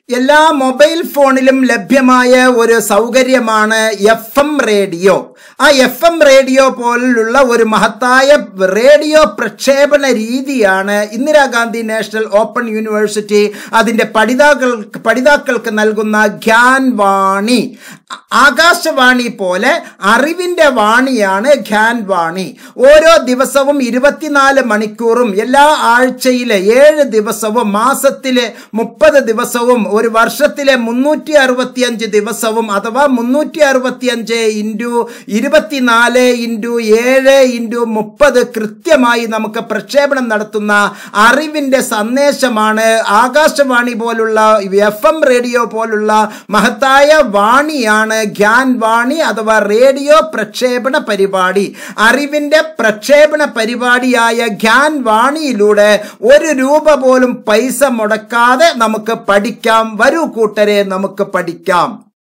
എല്ലാ മൊബൈൽ ഫോണിലും ലഭ്യമായ ഒരു സൗകര്യമാണ് എഫ് എം റേഡിയോ ആ എഫ് എം റേഡിയോ പോലുള്ള ഒരു മഹത്തായ റേഡിയോ പ്രക്ഷേപണ രീതിയാണ് ഇന്ദിരാഗാന്ധി നാഷണൽ ഓപ്പൺ യൂണിവേഴ്സിറ്റി അതിൻ്റെ പഠിതാക്കൾ പഠിതാക്കൾക്ക് നൽകുന്ന ഗ്യാൻ വാണി ആകാശവാണി പോലെ അറിവിൻ്റെ വാണിയാണ് ഗ്യാൻ വാണി ഓരോ ദിവസവും ഇരുപത്തിനാല് മണിക്കൂറും എല്ലാ ആഴ്ചയിലെ ഏഴ് ദിവസവും മാസത്തിലെ മുപ്പത് ദിവസവും ഒരു വർഷത്തിലെ മുന്നൂറ്റി അറുപത്തിയഞ്ച് ദിവസവും അഥവാ മുന്നൂറ്റി അറുപത്തിയഞ്ച് ഇൻറ്റു ഇരുപത്തിനാല് ഇൻറ്റു ഏഴ് ഇൻറ്റു മുപ്പത് കൃത്യമായി നമുക്ക് പ്രക്ഷേപണം നടത്തുന്ന അറിവിൻ്റെ സന്ദേശമാണ് ആകാശവാണി പോലുള്ള എഫ് എം റേഡിയോ പോലുള്ള മഹത്തായ വാണിയാണ് ഗ്യാൻ വാണി അഥവാ റേഡിയോ പ്രക്ഷേപണ പരിപാടി അറിവിൻ്റെ പ്രക്ഷേപണ പരിപാടിയായ ഗ്യാൻ വാണിയിലൂടെ ഒരു രൂപ പോലും പൈസ മുടക്കാതെ നമുക്ക് പഠിക്കാം വരൂ കൂട്ടരെ നമുക്ക് പഠിക്കാം